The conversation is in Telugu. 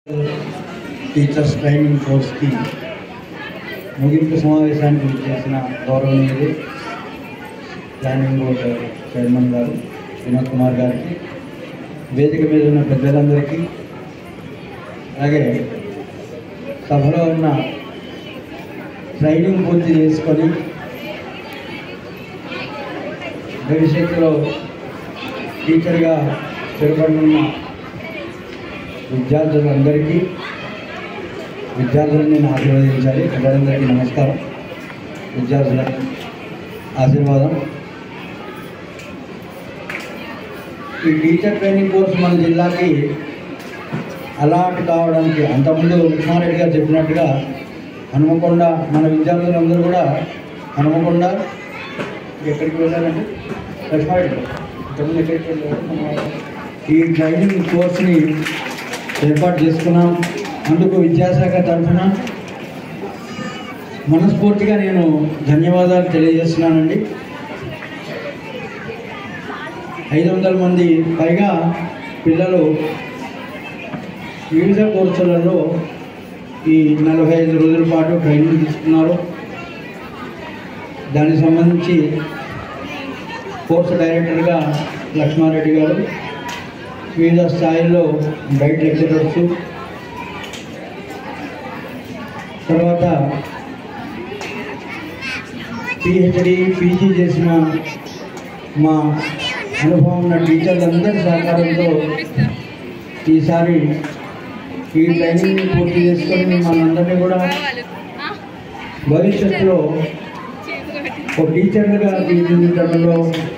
టీచర్స్ ట్రైనింగ్ కోర్స్కి ముగింపు సమావేశానికి చేసిన గౌరవనీయులు ప్లానింగ్ బోర్డు చైర్మన్ గారు వినోద్ కుమార్ గారికి వేదిక మీద ఉన్న పెద్దలందరికీ అలాగే సభలో ఉన్న ట్రైనింగ్ పూర్తి చేసుకొని భవిష్యత్తులో టీచర్గా స్థిరపడనున్న విద్యార్థులందరికీ విద్యార్థులను నేను ఆశీర్వదించాలి పెద్దలందరికీ నమస్కారం విద్యార్థుల ఆశీర్వాదం ఈ టీచర్ ట్రైనింగ్ కోర్సు మన జిల్లాకి అలాట్ కావడానికి అంతకుముందు లక్ష్మారెడ్డి గారు చెప్పినట్టుగా హనుమకొండ మన విద్యార్థులందరూ కూడా హనుమకొండ ఎక్కడికి వెళ్ళారంటే లక్ష్మారెడ్డి గారు. ఇంతకుముందు ఎక్కడికి వెళ్ళారు మన ఈ ట్రైనింగ్ కోర్స్ని ఏర్పాటు చేసుకున్నాం అందుకు విద్యాశాఖ తరఫున మనస్ఫూర్తిగా నేను ధన్యవాదాలు తెలియజేస్తున్నానండి ఐదు వందల మంది పైగా పిల్లలు వివిధ కోర్సులలో ఈ నలభై ఐదు రోజుల పాటు ట్రైనింగ్ తీసుకున్నారు దానికి సంబంధించి కోర్సు డైరెక్టర్గా లక్ష్మారెడ్డి గారు వివిధ స్థాయిల్లో గైడ్ లెక్చరర్స్ తర్వాత పిహెచ్డి పీజీ చేసిన మా అనుభవం ఉన్న టీచర్లందరి సహకారంతో ఈసారి ఈ ట్రైనింగ్ పూర్తి చేసుకొని మనందరినీ కూడా భవిష్యత్తులో ఒక టీచర్లుగా తీర్చిదిద్దడంలో